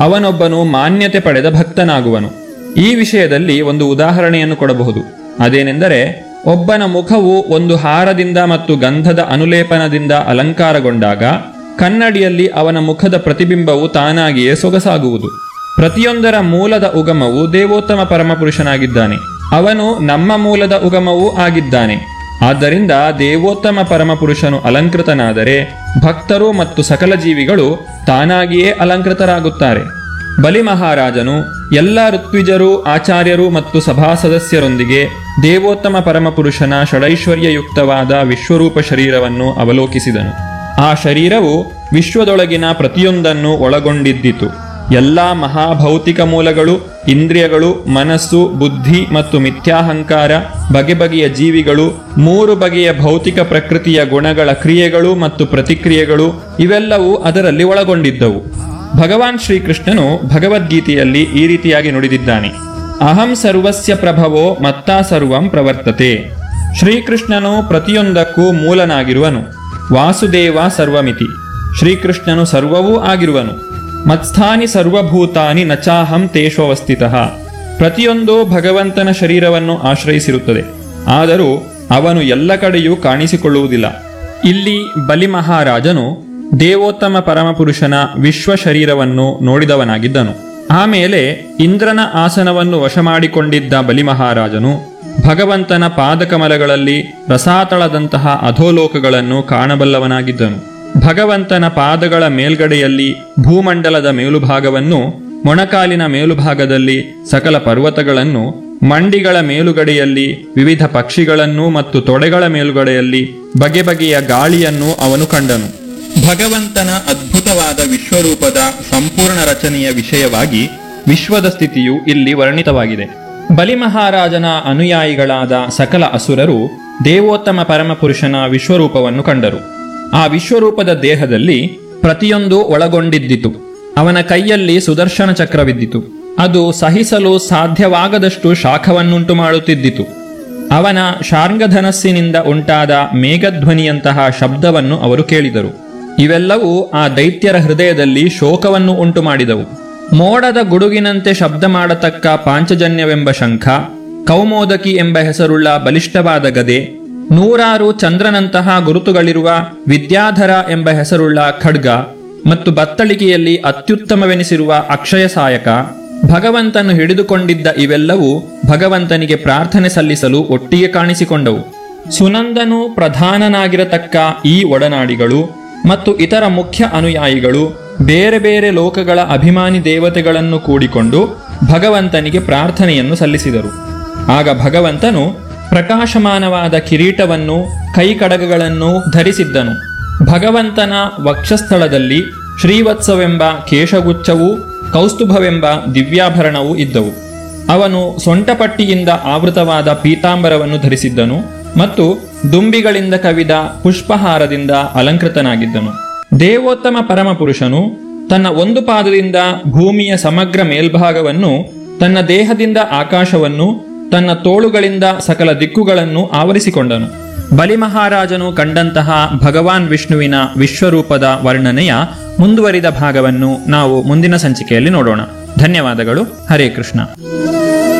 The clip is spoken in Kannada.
ಅವನೊಬ್ಬನು ಮಾನ್ಯತೆ ಪಡೆದ ಭಕ್ತನಾಗುವನು ಈ ವಿಷಯದಲ್ಲಿ ಒಂದು ಉದಾಹರಣೆಯನ್ನು ಕೊಡಬಹುದು ಅದೇನೆಂದರೆ ಒಬ್ಬನ ಮುಖವು ಒಂದು ಹಾರದಿಂದ ಮತ್ತು ಗಂಧದ ಅನುಲೇಪನದಿಂದ ಅಲಂಕಾರಗೊಂಡಾಗ ಕನ್ನಡಿಯಲ್ಲಿ ಅವನ ಮುಖದ ಪ್ರತಿಬಿಂಬವು ತಾನಾಗಿಯೇ ಸೊಗಸಾಗುವುದು ಪ್ರತಿಯೊಂದರ ಮೂಲದ ಉಗಮವು ದೇವೋತ್ತಮ ಪರಮಪುರುಷನಾಗಿದ್ದಾನೆ ಅವನು ನಮ್ಮ ಮೂಲದ ಉಗಮವೂ ಆಗಿದ್ದಾನೆ ಆದ್ದರಿಂದ ದೇವೋತ್ತಮ ಪರಮಪುರುಷನು ಅಲಂಕೃತನಾದರೆ ಭಕ್ತರು ಮತ್ತು ಸಕಲ ಜೀವಿಗಳು ತಾನಾಗಿಯೇ ಅಲಂಕೃತರಾಗುತ್ತಾರೆ ಬಲಿ ಮಹಾರಾಜನು ಎಲ್ಲ ಋತ್ವಿಜರು ಆಚಾರ್ಯರು ಮತ್ತು ಸಭಾ ಸದಸ್ಯರೊಂದಿಗೆ ದೇವೋತ್ತಮ ಪರಮಪುರುಷನ ಷಡೈಶ್ವರ್ಯಯುಕ್ತವಾದ ವಿಶ್ವರೂಪ ಶರೀರವನ್ನು ಅವಲೋಕಿಸಿದನು ಆ ಶರೀರವು ವಿಶ್ವದೊಳಗಿನ ಪ್ರತಿಯೊಂದನ್ನು ಒಳಗೊಂಡಿದ್ದಿತು ಎಲ್ಲ ಮಹಾಭೌತಿಕ ಮೂಲಗಳು ಇಂದ್ರಿಯಗಳು ಮನಸ್ಸು ಬುದ್ಧಿ ಮತ್ತು ಮಿಥ್ಯಾಹಂಕಾರ ಬಗೆ ಬಗೆಯ ಜೀವಿಗಳು ಮೂರು ಬಗೆಯ ಭೌತಿಕ ಪ್ರಕೃತಿಯ ಗುಣಗಳ ಕ್ರಿಯೆಗಳು ಮತ್ತು ಪ್ರತಿಕ್ರಿಯೆಗಳು ಇವೆಲ್ಲವೂ ಅದರಲ್ಲಿ ಒಳಗೊಂಡಿದ್ದವು ಭಗವಾನ್ ಶ್ರೀಕೃಷ್ಣನು ಭಗವದ್ಗೀತೆಯಲ್ಲಿ ಈ ರೀತಿಯಾಗಿ ನುಡಿದಿದ್ದಾನೆ ಅಹಂ ಸರ್ವಸ್ಯ ಪ್ರಭವೋ ಮತ್ತಾ ಸರ್ವಂ ಪ್ರವರ್ತತೆ ಶ್ರೀಕೃಷ್ಣನು ಪ್ರತಿಯೊಂದಕ್ಕೂ ಮೂಲನಾಗಿರುವನು ವಾಸುದೇವ ಸರ್ವಮಿತಿ ಶ್ರೀಕೃಷ್ಣನು ಸರ್ವವೂ ಆಗಿರುವನು ಮತ್ಸ್ಥಾನಿ ಸರ್ವಭೂತಾನಿ ನಚಾಹಂ ತೇಷೋವಸ್ಥಿತಃ ಪ್ರತಿಯೊಂದು ಭಗವಂತನ ಶರೀರವನ್ನು ಆಶ್ರಯಿಸಿರುತ್ತದೆ ಆದರೂ ಅವನು ಎಲ್ಲ ಕಡೆಯೂ ಕಾಣಿಸಿಕೊಳ್ಳುವುದಿಲ್ಲ ಇಲ್ಲಿ ಬಲಿ ಮಹಾರಾಜನು ದೇವೋತ್ತಮ ಪರಮಪುರುಷನ ವಿಶ್ವ ಶರೀರವನ್ನು ನೋಡಿದವನಾಗಿದ್ದನು ಆಮೇಲೆ ಇಂದ್ರನ ಆಸನವನ್ನು ವಶ ಮಾಡಿಕೊಂಡಿದ್ದ ಬಲಿ ಮಹಾರಾಜನು ಭಗವಂತನ ಪಾದಕಮಲಗಳಲ್ಲಿ ರಸಾತಳದಂತಹ ಅಧೋಲೋಕಗಳನ್ನು ಕಾಣಬಲ್ಲವನಾಗಿದ್ದನು ಭಗವಂತನ ಪಾದಗಳ ಮೇಲ್ಗಡೆಯಲ್ಲಿ ಭೂಮಂಡಲದ ಮೇಲುಭಾಗವನ್ನು ಮೊಣಕಾಲಿನ ಮೇಲುಭಾಗದಲ್ಲಿ ಸಕಲ ಪರ್ವತಗಳನ್ನು ಮಂಡಿಗಳ ಮೇಲುಗಡೆಯಲ್ಲಿ ವಿವಿಧ ಪಕ್ಷಿಗಳನ್ನು ಮತ್ತು ತೊಡೆಗಳ ಮೇಲುಗಡೆಯಲ್ಲಿ ಬಗೆ ಬಗೆಯ ಗಾಳಿಯನ್ನು ಅವನು ಕಂಡನು ಭಗವಂತನ ಅದ್ಭುತವಾದ ವಿಶ್ವರೂಪದ ಸಂಪೂರ್ಣ ರಚನೆಯ ವಿಷಯವಾಗಿ ವಿಶ್ವದ ಸ್ಥಿತಿಯು ಇಲ್ಲಿ ವರ್ಣಿತವಾಗಿದೆ ಬಲಿ ಮಹಾರಾಜನ ಅನುಯಾಯಿಗಳಾದ ಸಕಲ ಅಸುರರು ದೇವೋತ್ತಮ ಪರಮಪುರುಷನ ವಿಶ್ವರೂಪವನ್ನು ಕಂಡರು ಆ ವಿಶ್ವರೂಪದ ದೇಹದಲ್ಲಿ ಪ್ರತಿಯೊಂದು ಒಳಗೊಂಡಿದ್ದಿತು ಅವನ ಕೈಯಲ್ಲಿ ಸುದರ್ಶನ ಚಕ್ರವಿದ್ದಿತು ಅದು ಸಹಿಸಲು ಸಾಧ್ಯವಾಗದಷ್ಟು ಶಾಖವನ್ನುಂಟು ಮಾಡುತ್ತಿದ್ದಿತು ಅವನ ಶಾರ್ಂಗಧನಸ್ಸಿನಿಂದ ಉಂಟಾದ ಮೇಘಧ್ವನಿಯಂತಹ ಶಬ್ದವನ್ನು ಅವರು ಕೇಳಿದರು ಇವೆಲ್ಲವೂ ಆ ದೈತ್ಯರ ಹೃದಯದಲ್ಲಿ ಶೋಕವನ್ನು ಉಂಟು ಮಾಡಿದವು ಮೋಡದ ಗುಡುಗಿನಂತೆ ಶಬ್ದ ಮಾಡತಕ್ಕ ಪಾಂಚಜನ್ಯವೆಂಬ ಶಂಖ ಕೌಮೋದಕಿ ಎಂಬ ಹೆಸರುಳ್ಳ ಬಲಿಷ್ಠವಾದ ಗದೆ ನೂರಾರು ಚಂದ್ರನಂತಹ ಗುರುತುಗಳಿರುವ ವಿದ್ಯಾಧರ ಎಂಬ ಹೆಸರುಳ್ಳ ಖಡ್ಗ ಮತ್ತು ಬತ್ತಳಿಕೆಯಲ್ಲಿ ಅತ್ಯುತ್ತಮವೆನಿಸಿರುವ ಅಕ್ಷಯ ಸಾಯಕ ಭಗವಂತನು ಹಿಡಿದುಕೊಂಡಿದ್ದ ಇವೆಲ್ಲವೂ ಭಗವಂತನಿಗೆ ಪ್ರಾರ್ಥನೆ ಸಲ್ಲಿಸಲು ಒಟ್ಟಿಗೆ ಕಾಣಿಸಿಕೊಂಡವು ಸುನಂದನು ಪ್ರಧಾನನಾಗಿರತಕ್ಕ ಈ ಒಡನಾಡಿಗಳು ಮತ್ತು ಇತರ ಮುಖ್ಯ ಅನುಯಾಯಿಗಳು ಬೇರೆ ಬೇರೆ ಲೋಕಗಳ ಅಭಿಮಾನಿ ದೇವತೆಗಳನ್ನು ಕೂಡಿಕೊಂಡು ಭಗವಂತನಿಗೆ ಪ್ರಾರ್ಥನೆಯನ್ನು ಸಲ್ಲಿಸಿದರು ಆಗ ಭಗವಂತನು ಪ್ರಕಾಶಮಾನವಾದ ಕಿರೀಟವನ್ನು ಕೈಕಡಗಗಳನ್ನು ಧರಿಸಿದ್ದನು ಭಗವಂತನ ವಕ್ಷಸ್ಥಳದಲ್ಲಿ ಶ್ರೀವತ್ಸವೆಂಬ ಕೇಶಗುಚ್ಛವೂ ಕೌಸ್ತುಭವೆಂಬ ದಿವ್ಯಾಭರಣವೂ ಇದ್ದವು ಅವನು ಸೊಂಟಪಟ್ಟಿಯಿಂದ ಆವೃತವಾದ ಪೀತಾಂಬರವನ್ನು ಧರಿಸಿದ್ದನು ಮತ್ತು ದುಂಬಿಗಳಿಂದ ಕವಿದ ಪುಷ್ಪಹಾರದಿಂದ ಅಲಂಕೃತನಾಗಿದ್ದನು ದೇವೋತ್ತಮ ಪರಮಪುರುಷನು ತನ್ನ ಒಂದು ಪಾದದಿಂದ ಭೂಮಿಯ ಸಮಗ್ರ ಮೇಲ್ಭಾಗವನ್ನು ತನ್ನ ದೇಹದಿಂದ ಆಕಾಶವನ್ನು ತನ್ನ ತೋಳುಗಳಿಂದ ಸಕಲ ದಿಕ್ಕುಗಳನ್ನು ಆವರಿಸಿಕೊಂಡನು ಬಲಿ ಮಹಾರಾಜನು ಕಂಡಂತಹ ಭಗವಾನ್ ವಿಷ್ಣುವಿನ ವಿಶ್ವರೂಪದ ವರ್ಣನೆಯ ಮುಂದುವರಿದ ಭಾಗವನ್ನು ನಾವು ಮುಂದಿನ ಸಂಚಿಕೆಯಲ್ಲಿ ನೋಡೋಣ ಧನ್ಯವಾದಗಳು ಹರೇ ಕೃಷ್ಣ